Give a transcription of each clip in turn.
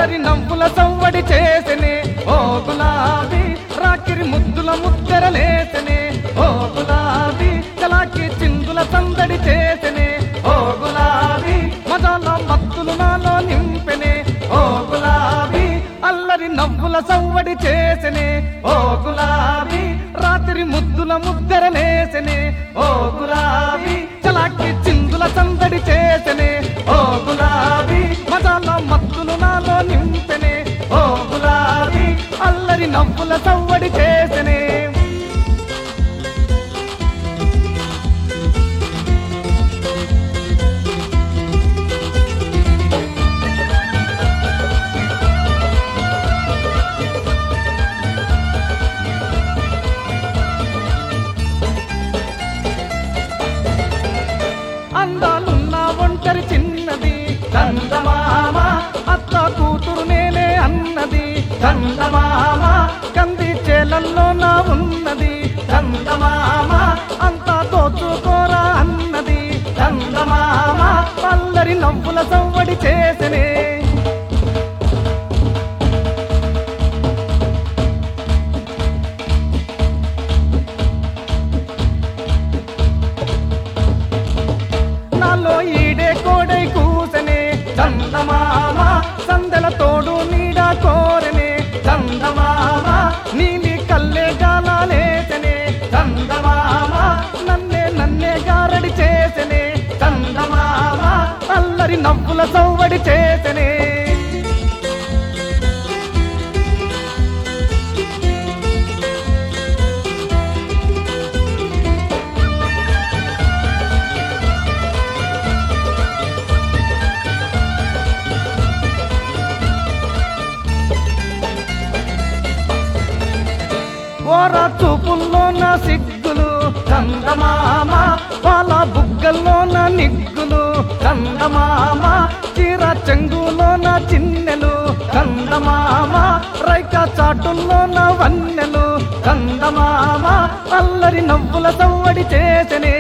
అల్లరి నవ్వుల సవ్వడి చేసెనే ఓ గులాబీ రాకిరి ముద్దుల ముద్దరలేసెనే ఓ గులాబీ చలాకి చిందుల సందడి చేసెనే ఓ గులాబీ మజాల మత్తులు నాలో నింపెనే ఓ గులాబీ అల్లరి నవ్వుల సవ్వడి చేసెనే ఓ గులాబీ రాత్రి ముద్దుల ముద్దరలేసెనే ఓ గులాబీ చలాకి చిందుల సందడి చేసెనే ఓ గులాబీ మజాల మత్తులు నాలో నింపెనే ఓ గులాబీ అల్లరి నవ్వుల సవ్వడి చేసెనే అందాలున్న ఒంటరి చిన్నది చందమామ అత్త కూతురు నేనే అన్నది చందమామ కంది చేలల్లో నా ఉన్నది చందమామ అంతా దోచుకోరా అన్నది చందమామ పల్లరి నవ్వుల సవ్వడి చేసనే నాలో ఈడే కోడై కూసనే చందమామ సందెల తోడు నీడ కోరనే చందమామ నీలి కల్లే గాలాలేసనే చందమామ నన్నే నన్నే గారడి చేసనే చందమామ అల్లరి నవ్వుల సవ్వడి చేసనే ఓర చూపుల్లో నా సిగ్గులు చందమామ వాళ్ళ బుగ్గల్లో నా నిగ్గులు చందమామ చీర చెంగులో నా చిన్నెలు చందమామ రైక చాటుల్లో నా వన్నెలు చందమామ అల్లరి నవ్వుల సవ్వడి చేసనే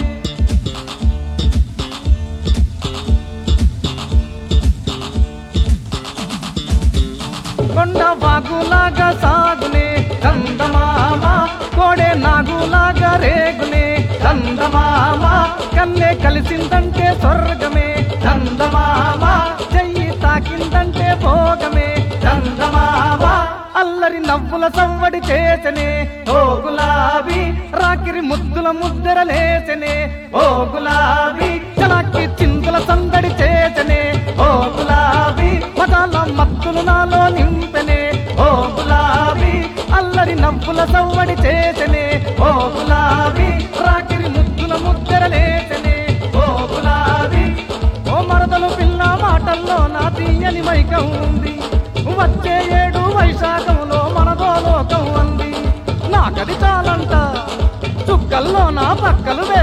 కొండ వాగులాగా సాగునే చందమామ కోడే నాగులాగా రేగునే చందమామ కన్నే కలిసిందంటే స్వర్గమే చందమామ చెయ్యి తాకిందంటే భోగమే చందమామ అల్లరి నవ్వుల సవ్వడి చేసనే ఓ గులాబీ రాకిరి ముద్దుల ముద్దరలేసనే ఓ గులాబీ చలాకి చిందుల సందడి చేసనే ఓ గులాబీ మదాల మత్తులు నాలో నింపెనే ఓ గులాబీ అల్లరి నవ్వుల సవ్వడి చేసనే ఓ గులాబీ రాకిరి ముద్దుల ముద్దరలేసనే ఓ గులాబీ ఓ మరదలు పిల్ల మాటల్లో నా తీయని మైకం ఉంది వచ్చే ఏడు వైశాఖంలో మనదో లోకం అంది నాకది చాలంట చుక్కల్లో నా పక్కలు